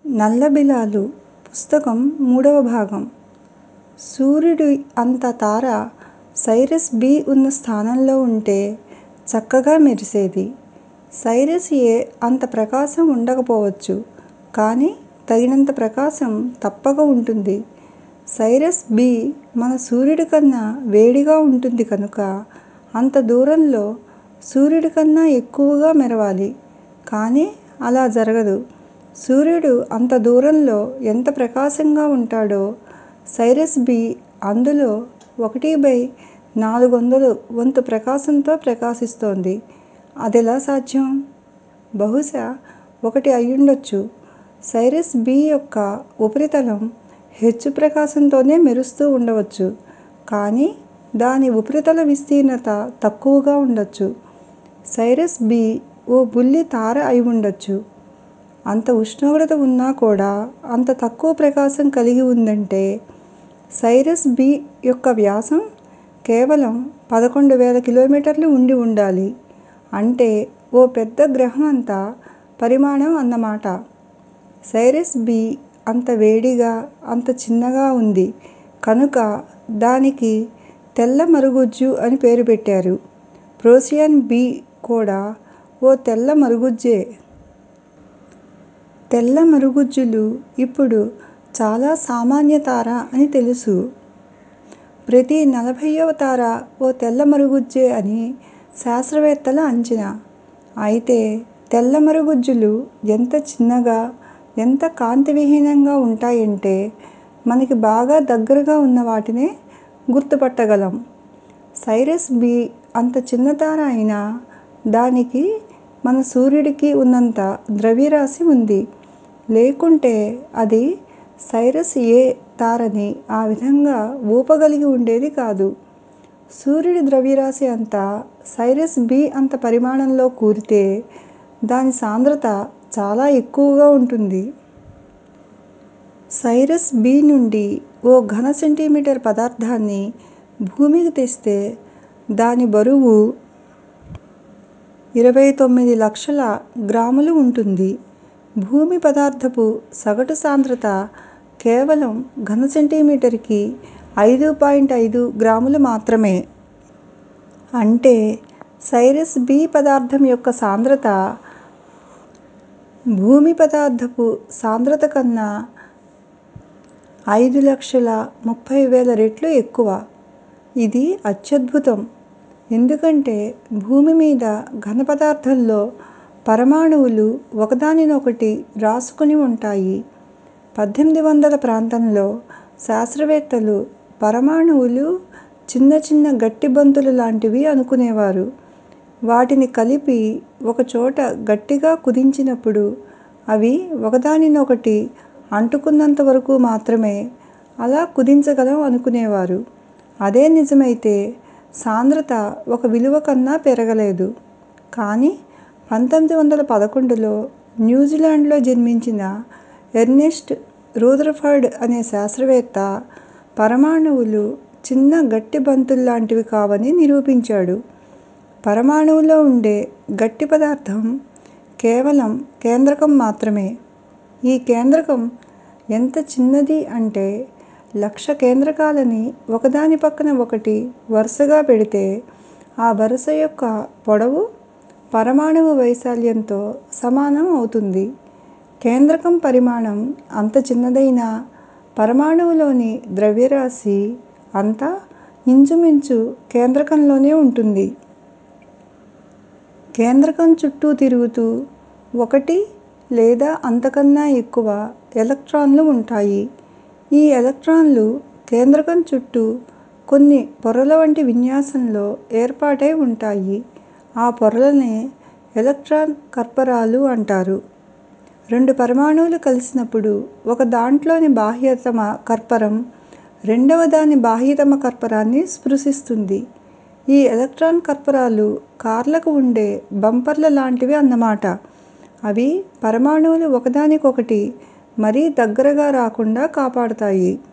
నల్లబిలాలు పుస్తకం మూడవ భాగం సూర్యుడి అంత తార సైరస్ బి ఉన్న స్థానంలో ఉంటే చక్కగా మెరిసేది. సైరస్ ఏ అంత ప్రకాశం ఉండకపోవచ్చు కానీ తగినంత ప్రకాశం తప్పక ఉంటుంది. సైరస్ బి మన సూర్యుడి కన్నా వేడిగా ఉంటుంది కనుక అంత దూరంలో సూర్యుడి కన్నా ఎక్కువగా మెరవాలి. కానీ అలా జరగదు. సూర్యుడు అంత దూరంలో ఎంత ప్రకాశంగా ఉంటాడో సైరస్ బి అందులో ఒకటి బై నాలుగొందలు వంతు ప్రకాశంతో ప్రకాశిస్తోంది. అదెలా సాధ్యం? బహుశా ఒకటి అయ్యుండొచ్చు. సైరస్ బి యొక్క ఉపరితలం హెచ్చు ప్రకాశంతోనే మెరుస్తూ ఉండవచ్చు. కానీ దాని ఉపరితల విస్తీర్ణత తక్కువగా ఉండొచ్చు. సైరస్ బి ఓ బుల్లి తార అయి ఉండొచ్చు. అంత ఉష్ణోగ్రత ఉన్నా కూడా అంత తక్కువ ప్రకాశం కలిగి ఉందంటే సైరస్ బి యొక్క వ్యాసం కేవలం పదకొండు వేల కిలోమీటర్లు ఉండి ఉండాలి. అంటే ఓ పెద్ద గ్రహం అంత పరిమాణం అన్నమాట. సైరస్ బి అంత వేడిగా, అంత చిన్నగా ఉంది కనుక దానికి తెల్ల మరుగుజ్జు అని పేరు పెట్టారు. ప్రోసియన్ బి కూడా ఓ తెల్ల మరుగుజ్జే. తెల్ల మరుగుజ్జులు ఇప్పుడు చాలా సామాన్య తార అని తెలుసు. ప్రతి నలభైవ తార ఓ తెల్ల మరుగుజ్జే అని శాస్త్రవేత్తల అంచనా. అయితే తెల్ల మరుగుజ్జులు ఎంత చిన్నగా, ఎంత కాంతి విహీనంగా ఉంటాయంటే మనకి బాగా దగ్గరగా ఉన్న వాటినే గుర్తుపట్టగలం. సైరస్ బి అంత చిన్న తార అయినా దానికి మన సూర్యుడికి ఉన్నంత ద్రవ్యరాశి ఉంది. లేకుంటే అది సైరస్ ఏ తారని ఆ విధంగా ఊపగలిగి ఉండేది కాదు. సూర్యుడి ద్రవ్యరాశి అంతా సైరస్ బి అంత పరిమాణంలో కూరితే దాని సాంద్రత చాలా ఎక్కువగా ఉంటుంది. సైరస్ బి నుండి ఓ ఘన సెంటీమీటర్ పదార్థాన్ని భూమికి తెస్తే దాని బరువు ఇరవై తొమ్మిది లక్షల గ్రాములు ఉంటుంది. భూమి పదార్థపు సగటు సాంద్రత కేవలం ఘన సెంటీమీటరుకి ఐదు పాయింట్ ఐదు గ్రాములు మాత్రమే. అంటే సైరస్ బి పదార్థం యొక్క సాంద్రత భూమి పదార్థపు సాంద్రత కన్నా ఐదు లక్షల ముప్పై వేల రెట్లు ఎక్కువ. ఇది అత్యద్భుతం. ఎందుకంటే భూమి మీద ఘన పదార్థంలో పరమాణువులు ఒకదానినొకటి రాసుకుని ఉంటాయి. పద్దెనిమిది వందల ప్రాంతంలో శాస్త్రవేత్తలు పరమాణువులు చిన్న చిన్న గట్టి బంతులు లాంటివి అనుకునేవారు. వాటిని కలిపి ఒక చోట గట్టిగా కుదించినప్పుడు అవి ఒకదానినొకటి అంటుకున్నంత వరకు మాత్రమే అలా కుదించగలం అనుకునేవారు. అదే నిజమైతే సాంద్రత ఒక విలువ కన్నా పెరగలేదు. కానీ పంతొమ్మిది వందల పదకొండులో న్యూజిలాండ్లో జన్మించిన ఎర్నెస్ట్ రూదర్ఫర్డ్ అనే శాస్త్రవేత్త పరమాణువులు చిన్న గట్టి బంతుల్లాంటివి కావని నిరూపించాడు. పరమాణువులో ఉండే గట్టి పదార్థం కేవలం కేంద్రకం మాత్రమే. ఈ కేంద్రకం ఎంత చిన్నది అంటే లక్ష కేంద్రకాలని ఒకదాని పక్కన ఒకటి వరుసగా పెడితే ఆ వరుస యొక్క పొడవు పరమాణువు వైశాల్యంతో సమానం అవుతుంది. కేంద్రకం పరిమాణం అంత చిన్నదైనా పరమాణువులోని ద్రవ్యరాశి అంతా ఇంచుమించు కేంద్రకంలోనే ఉంటుంది. కేంద్రకం చుట్టూ తిరుగుతూ ఒకటి లేదా అంతకన్నా ఎక్కువ ఎలక్ట్రాన్లు ఉంటాయి. ఈ ఎలక్ట్రాన్లు కేంద్రకం చుట్టూ కొన్ని పొరల వంటి విన్యాసంలో ఏర్పాటై ఉంటాయి. ఆ పొరలనే ఎలక్ట్రాన్ కర్పరాలు అంటారు. రెండు పరమాణువులు కలిసినప్పుడు ఒక దాంట్లోని బాహ్యతమ కర్పరం రెండవ దాని బాహ్యతమ కర్పరాన్ని స్పృశిస్తుంది. ఈ ఎలక్ట్రాన్ కర్పరాలు కార్లకు ఉండే బంపర్ల లాంటివి అన్నమాట. అవి పరమాణువులు ఒకదానికొకటి మరీ దగ్గరగా రాకుండా కాపాడతాయి.